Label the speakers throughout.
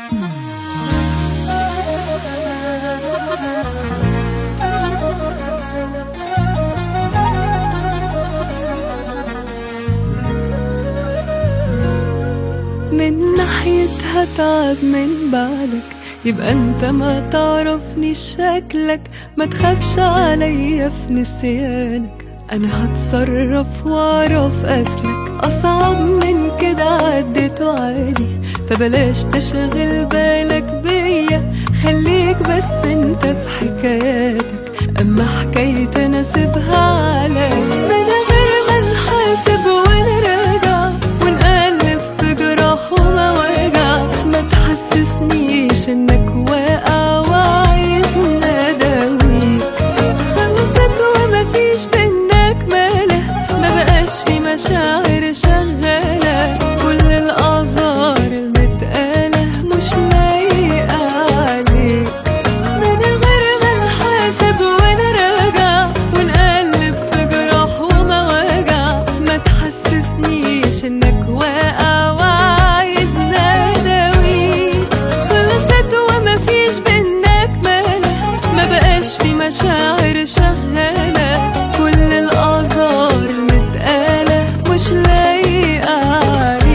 Speaker 1: من ناحيتها تعب من بعدك يبقى انت ما تعرفني شكلك ما تخافش عليا في نسيانك انا هتصرف واعرف اسلك اصعب من كده عديته عادي فبلاش تشغل بالك بيا خليك بس انت في حكاياتك اما حكاية انا سيبها عليا من غير ما نحاسب ونراجع ونقلب في جراح ومواجع ما تحسسنيش انك واقع وعايز نداويك خلصت ومفيش بينك ماله ما بقاش في مشاعر شغالة كل الآثار المتقالة مش لايقة عليك من غير ما نحاسب ونراجع ونقلب في جراح ومواجع ما تحسسنيش انك واقع وعايز نداويك خلصت ومفيش بينك ماله ما بقاش في مشاعر شغالة كل الآثار المتقالة مش لايقة عليك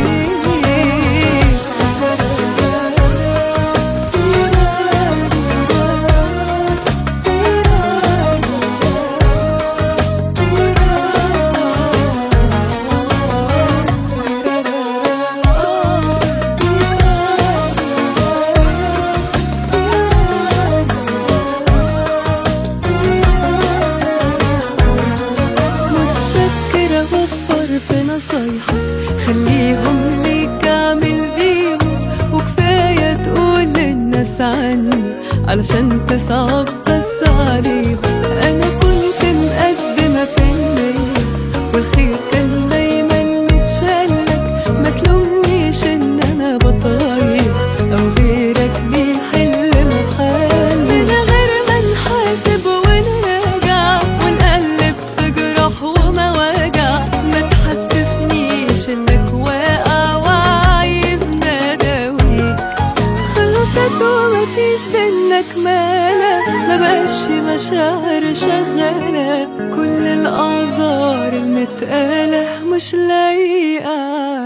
Speaker 1: متشكرة وفر في نصايحك خليهم ليك اعمل بيهم وكفاية تقول للناس عني علشان تصعب بس عليهم انا كنت مقدمة في النية والخير كان دايما متشلك ما تلومنيش ان انا بتغير او غيرك بيحل محل من غير ما نحاسب ونراجع ونقلب في جراح ومواجع ما تحسسنيش انك واقع وعايز نداويك خلصت ومفيش بينك مالة ما بقاش في مشاعر شغالة كل الأعذار المتقالة مش لايقة